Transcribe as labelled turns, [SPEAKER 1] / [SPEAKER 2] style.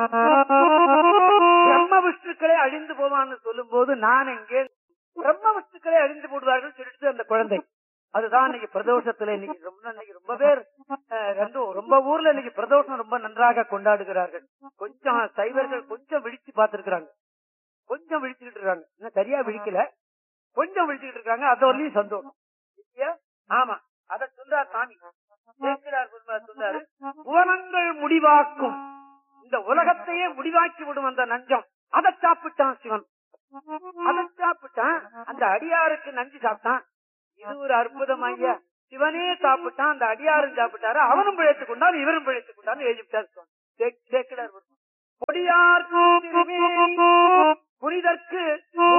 [SPEAKER 1] பிரம்ம விஷ்ணுக்களே அழிந்து போவான்னு சொல்லும் போது நான் எங்கே பிரம்ம விஷ்ணுக்களே அழிந்து போடுவார்கள் சொல்லிட்டு அந்த குழந்தை அதுதான் இன்னைக்கு பிரதோஷத்துல இன்னைக்கு ரொம்ப இன்னைக்கு ரொம்ப பேர் அஹ், ரெண்டு ரொம்ப ஊர்ல இன்னைக்கு பிரதோஷம் ரொம்ப நன்றாக கொண்டாடுகிறார்கள் கொஞ்சம் சைவர்கள் கொஞ்சம் விழிச்சு பார்த்திருக்கிறாங்க கொஞ்சம் விழிச்சுக்கிட்டு இருக்காங்க இன்னும் சரியா விழிக்கல கொஞ்சம் விழிச்சுக்கிட்டு இருக்காங்க அது வரலையும் சந்தோஷம் இல்லையா? ஆமா அத சொல்றார் சாமி சேக்கிழார் பெருமாள் சொல்றாரு புவனங்கள் முடிவாக்கும் இந்த உலகத்தையே முடிவாக்கி விடும் அந்த நஞ்சம் அதை சாப்பிட்டான் சிவன் அதை சாப்பிட்டான் அந்த அடியாருக்கு நஞ்சு சாப்பிட்டான் இது ஒரு அற்புதம் ஐயா சிவனே சாப்பிட்டான் அந்த அடியாரும் சாப்பிட்டாரு அவனும் பிழைத்துக் கொண்டான் இவரும் பிழைத்துக் கொண்டான் எழுதிவிட்டார் சுவாமி. சே- சேக்கிழார் பெருமாள். கொடியார் புனிதற்கு